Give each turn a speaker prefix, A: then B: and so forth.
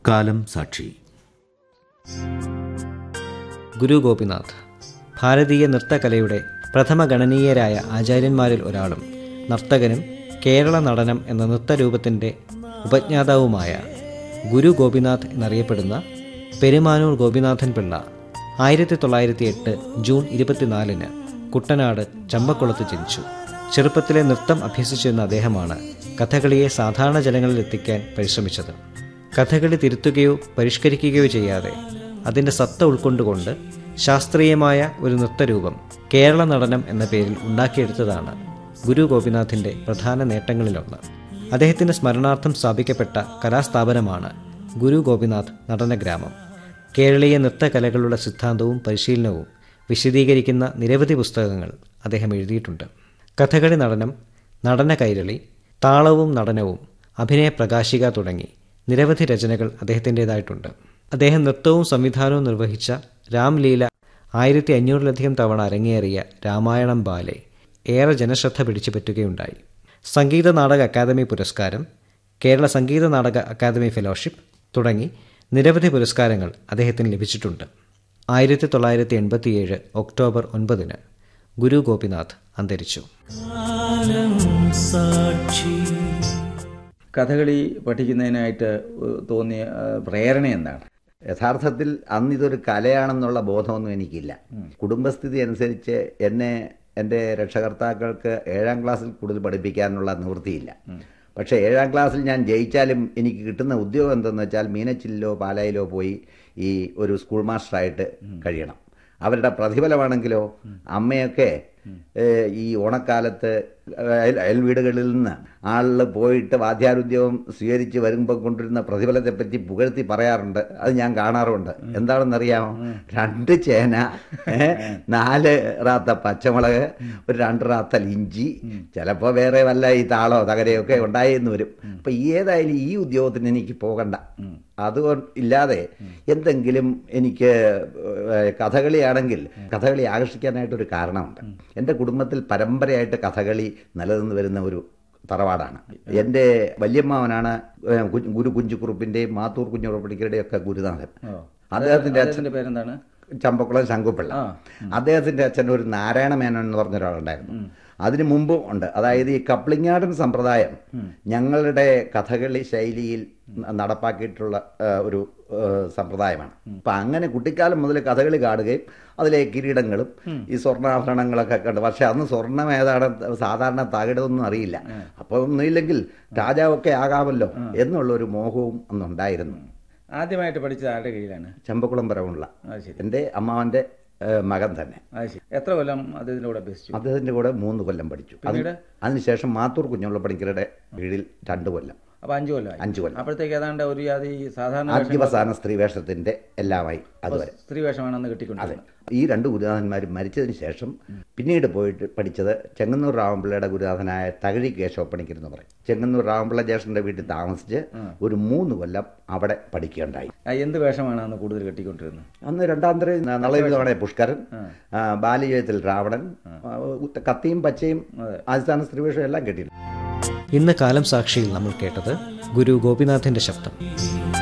A: കാലം സാക്ഷി
B: ഗുരു ഗോപിനാഥ് ഭാരതീയ നൃത്തകലയുടെ പ്രഥമ ഗണനീയരായ ആചാര്യന്മാരിൽ ഒരാളും നർത്തകനും കേരള നടനം എന്ന നൃത്തരൂപത്തിൻ്റെ ഉപജ്ഞാതാവുമായ ഗുരു ഗോപിനാഥ് എന്നറിയപ്പെടുന്ന പെരുമാനൂർ ഗോപിനാഥൻ പിള്ള ആയിരത്തി തൊള്ളായിരത്തി എട്ട് ജൂൺ ഇരുപത്തിനാലിന് കുട്ടനാട് ചമ്പക്കുളത്ത് ജനിച്ചു ചെറുപ്പത്തിലെ നൃത്തം അഭ്യസിച്ചിരുന്ന അദ്ദേഹമാണ് കഥകളിയെ സാധാരണ ജനങ്ങളിൽ എത്തിക്കാൻ പരിശ്രമിച്ചത് കഥകളി തിരുത്തുകയോ പരിഷ്കരിക്കുകയോ ചെയ്യാതെ അതിൻ്റെ സത്ത ഉൾക്കൊണ്ടുകൊണ്ട് ശാസ്ത്രീയമായ ഒരു നൃത്തരൂപം കേരള നടനം എന്ന പേരിൽ ഉണ്ടാക്കിയെടുത്തതാണ് ഗുരു ഗോപിനാഥിൻ്റെ പ്രധാന നേട്ടങ്ങളിലൊന്ന് അദ്ദേഹത്തിൻ്റെ സ്മരണാർത്ഥം സ്ഥാപിക്കപ്പെട്ട കലാസ്ഥാപനമാണ് ഗുരു ഗോപിനാഥ് നടനഗ്രാമം കേരളീയ നൃത്തകലകളുടെ സിദ്ധാന്തവും പരിശീലനവും വിശദീകരിക്കുന്ന നിരവധി പുസ്തകങ്ങൾ അദ്ദേഹം എഴുതിയിട്ടുണ്ട് കഥകളി നടനം നടന കൈരളി താളവും നടനവും അഭിനയ പ്രകാശിക തുടങ്ങി നിരവധി രചനകൾ അദ്ദേഹത്തിൻ്റെതായിട്ടുണ്ട് അദ്ദേഹം നൃത്തവും സംവിധാനവും നിർവഹിച്ച രാംലീല ആയിരത്തി അഞ്ഞൂറിലധികം തവണ അരങ്ങേറിയ രാമായണം ബാലെ ഏറെ ജനശ്രദ്ധ പിടിച്ചു പറ്റുകയുണ്ടായി സംഗീത നാടക അക്കാദമി പുരസ്കാരം കേരള സംഗീത നാടക അക്കാദമി ഫെലോഷിപ്പ് തുടങ്ങി നിരവധി പുരസ്കാരങ്ങൾ അദ്ദേഹത്തിന് ലഭിച്ചിട്ടുണ്ട് ആയിരത്തി തൊള്ളായിരത്തി എൺപത്തിയേഴ് ഒക്ടോബർ ഒൻപതിന് ഗുരു ഗോപിനാഥ് അന്തരിച്ചു
C: കഥകളി പഠിക്കുന്നതിനായിട്ട് തോന്നിയ ആ, പ്രേരണ എന്താണ്
D: യഥാർത്ഥത്തിൽ അന്ന് ഇതൊരു കലയാണെന്നുള്ള ബോധമൊന്നും എനിക്കില്ല കുടുംബസ്ഥിതി അനുസരിച്ച് എന്നെ എൻ്റെ രക്ഷകർത്താക്കൾക്ക് ഏഴാം ക്ലാസ്സിൽ കൂടുതൽ പഠിപ്പിക്കാനുള്ള നിവൃത്തിയില്ല പക്ഷേ ഏഴാം ക്ലാസ്സിൽ ഞാൻ ജയിച്ചാലും എനിക്ക് കിട്ടുന്ന ഉദ്യോഗം എന്തെന്ന് വെച്ചാൽ മീനച്ചിലിലോ പാലായിലോ പോയി ഈ ഒരു സ്കൂൾ മാസ്റ്ററായിട്ട് കഴിയണം അവരുടെ പ്രതിഫലമാണെങ്കിലോ അമ്മയൊക്കെ ഏഹ്, ഈ ഓണക്കാലത്ത് അയൽ അയൽ വീടുകളിൽ നിന്ന് ആളിൽ പോയിട്ട് വാദ്യാരുദ്യോഗം സ്വീകരിച്ച് വരുമ്പോൾ കൊണ്ടിരുന്ന പ്രതിഫലത്തെപ്പറ്റി പുകഴ്ത്തി പറയാറുണ്ട് അത് ഞാൻ കാണാറുണ്ട് എന്താണെന്നറിയാമോ രണ്ട് ചേന ഏഹ്, നാല് റാത്ത പച്ചമുളക് ഒരു രണ്ട് റാത്തൽ ഇഞ്ചി ചിലപ്പോൾ വേറെ വല്ല ഈ താളോ തകരയൊക്കെ ഉണ്ടായെന്ന് വരും അപ്പം ഏതായാലും ഈ ഉദ്യോഗത്തിന് എനിക്ക് പോകണ്ട അതുകൊണ്ട് ഇല്ലാതെ എന്തെങ്കിലും എനിക്ക് ഏഹ്, കഥകളിയാണെങ്കിൽ കഥകളി ആകർഷിക്കാനായിട്ടൊരു കാരണമുണ്ട് എൻ്റെ കുടുംബത്തിൽ പരമ്പരയായിട്ട് കഥകളി നിലനിന്ന് വരുന്ന ഒരു തറവാടാണ് എൻ്റെ വല്യമ്മാവനാണ് ഏഹ്, കു- ഗുരു കുഞ്ചുക്കുറുപ്പിൻ്റെയും മാത്തൂർ കുഞ്ഞുറപ്പടിക്കരുടെയും ഒക്കെ ഗുരുനാഥൻ അദ്ദേഹത്തിൻ്റെ അച്ഛൻ
C: അദ്ദേഹത്തിന്റെ പേരെന്താണ്
D: ചമ്പക്കുളം ശങ്കുപിള്ള അദ്ദേഹത്തിന്റെ അച്ഛൻ ഒരു നാരായണ മേനോൻ എന്ന് പറഞ്ഞ ഒരാളുണ്ടായിരുന്നു അതിനു മുമ്പും ഉണ്ട് അതായത് ഈ കപ്ലിങ്ങാടൻ സമ്പ്രദായം ഞങ്ങളുടെ കഥകളി ശൈലിയിൽ ന- നടപ്പാക്കിയിട്ടുള്ള ആ, ഒരു ആ, സമ്പ്രദായമാണ് അപ്പൊ അങ്ങനെ കുട്ടിക്കാലം മുതൽ കഥകളി കാണുകയും അതിലെ കിരീടങ്ങളും ഈ സ്വർണ്ണാഭരണങ്ങളൊക്കെ കണ്ട് പക്ഷെ അന്ന് സ്വർണം ഏതാണ് സാധാരണ തകിടൊന്നും അറിയില്ല അപ്പൊ ഒന്നുമില്ലെങ്കിൽ രാജാവൊക്കെ ആകാമല്ലോ എന്നുള്ള ഒരു മോഹവും അന്നുണ്ടായിരുന്നു
C: ആദ്യമായിട്ട് പഠിച്ചത് ആരുടെ കയ്യിലാണ്
D: ചമ്പക്കുളം പരമുള്ള
C: അത് ശരി
D: എൻ്റെ അമ്മാവൻ്റെ ഏഹ്, മകൻ തന്നെ
C: അത് ശരി എത്ര കൊല്ലം അദ്ദേഹത്തിന്റെ കൂടെ അഭ്യസിച്ചു
D: അദ്ദേഹത്തിന്റെ കൂടെ മൂന്ന് കൊല്ലം പഠിച്ചു അത്
C: പിന്നീട്?
D: അതിനുശേഷം മാത്തൂർ കുഞ്ഞുള്ള പണിക്കരുടെ കീഴിൽ രണ്ട് കൊല്ലം
C: അപ്പൊ അഞ്ചു കൊല്ലമായി
D: അഞ്ചു കൊല്ലം
C: അപ്പോഴത്തേക്ക് ഏതാണ്ട് ഒരു ജാതി സാധാരണ വേഷങ്ങൾ-
D: ആദ്യവസാന സ്ത്രീ വേഷത്തിന്റെ എല്ലാമായി അതുവരെ
C: സ്ത്രീ വേഷമാണ് അന്ന്
D: അതെ
C: കിട്ടിക്കൊണ്ടിരുന്നത്
D: ഈ രണ്ട് ഗുരുനാഥന്മാരും മരിച്ചതിന് ശേഷം പിന്നീട് പോയിട്ട് പഠിച്ചത് ചെങ്ങന്നൂർ രാമപിള്ളയുടെ ഗുരുനാഥനായ തകഴി കേശവപ്പണിക്കർ എന്ന് പറയും ചെങ്ങന്നൂർ രാമപിള്ള ജ്യേഷ്ഠന്റെ വീട്ടിൽ താമസിച്ച് ഒരു മൂന്ന് കൊല്ലം അവിടെ പഠിക്കുകയുണ്ടായി
C: ആ, എന്ത് വേഷമാണ് അന്ന് കൂടുതൽ കെട്ടിക്കൊണ്ടിരുന്നത്
D: അന്ന് രണ്ടാം തരം നളവിധമാണ് പുഷ്കരൻ ആ, ബാലിജയത്തിൽ രാവണൻ ആ, ഉത്ത- കത്തിയും പച്ചയും ആസ്ഥാന സ്ത്രീവേഷം എല്ലാം കെട്ടിയിരുന്നു
B: ഇന്ന് കാലം സാക്ഷിയിൽ നമ്മൾ കേട്ടത് ഗുരു ഗോപിനാഥിൻ്റെ ശബ്ദം